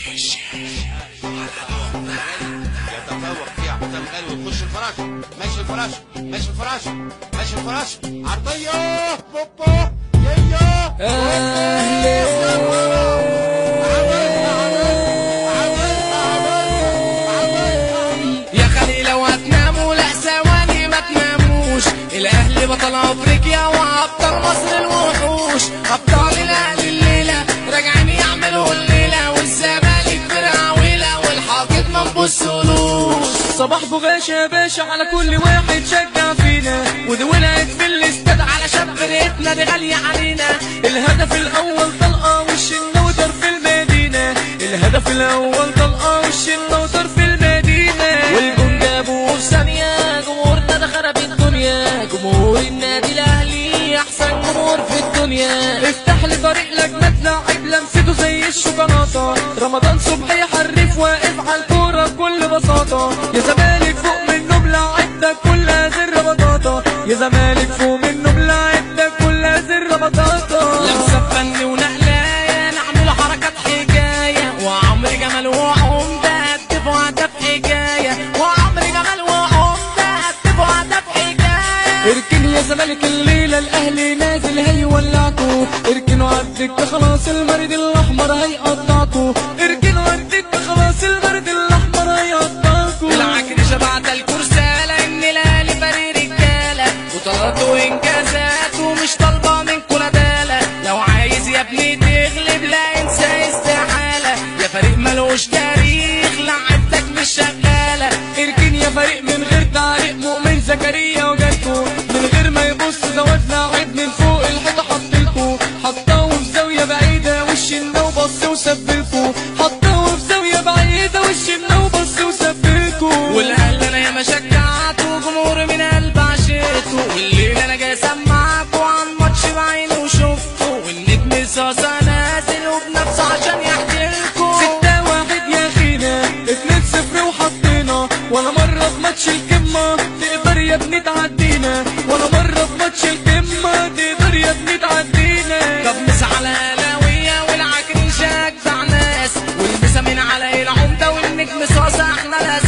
يتفوق فيها حسام غالي ويخش الفراش ماشي الفراش ماشي الفراش ماشي الفراش عرضيه بوبو ييو يا خلي لو هتناموا لا ثواني ما تناموش الاهلي بطل افريقيا وابطال مصر الوحوش ابطال الاهلي الليله راجعين يعملوا الليله والزمالك فرعويله والحاطط ما نبصلوش صباح بغاشة يا باشا على كل واحد شجع فينا ودي ولعت في الاستاد على شاب فرقتنا دي غالية علينا الهدف الأول طلقة والشنوتر في المدينة الهدف الأول طلقة والشنوتر في المدينة والجون جابوه في ثانية جمهورنا ده خرب الدنيا جمهور النادي الأهلي أحسن جمهور في الدنيا افتح لفريق لجنة لاعب لمسته زي الشوكولاتة رمضان صبحي حريف واقف على الكورة بكل بساطة يا زمالك فوق منه بلاعبتك كلها زر بطاطا يا زمالك فوق منه بلاعبتك كلها زر بطاطا لمسة فن ونقلاية نعمل حركات حكاية وعمر جمال وعمدة هتفوا هدف حكاية وعمر جمال وعمدة هتفوا هدف حكاية اركن يا زمالك الليلة الأهلي نازل هيولعكوا اركنوا عالدكة خلاص المرد الأحمر هيقطعكوا اركنوا عالدكة خلاص المرد الأحمر هيقطعكوا العكرشة بعد الكرسالة ان الاهلي فريق رجالة وطلعت وانجازات ومش طالبة منكوا ندالة لو عايز يا ابني تغلب لا انسى استحالة يا فريق ملوش تاريخ لعبتك مش شغالة اركن يا فريق من غير تعليق مؤمن زكريا وجاتكو من غير ما يبص زود لاعب من فوق الحيطة حطلكو حطاه في زاوية بعيدة وشنا وبص وسبلكو حطاه في زاوية بعيدة وشنا وبص وسبلكو والاهل انا ياما شجعته جمهور من قلب عشقته والليل انا جاي اسمعكوا عن ماتش بعيني وشفته والنجم صاصة نازل وبنفسه عشان يحكيلكوا ستة واحد يا خينا اتنين صفر وحطينا ولا مرة في ماتش القمة تقدر يا ابني تعدينا ولا مرة في ماتش القمة تقدر يا ابني تعدينا طب مس على هلاوية والعكرين شجع ناس والمسا من على العمدة والنجم صاصة احنا الاساس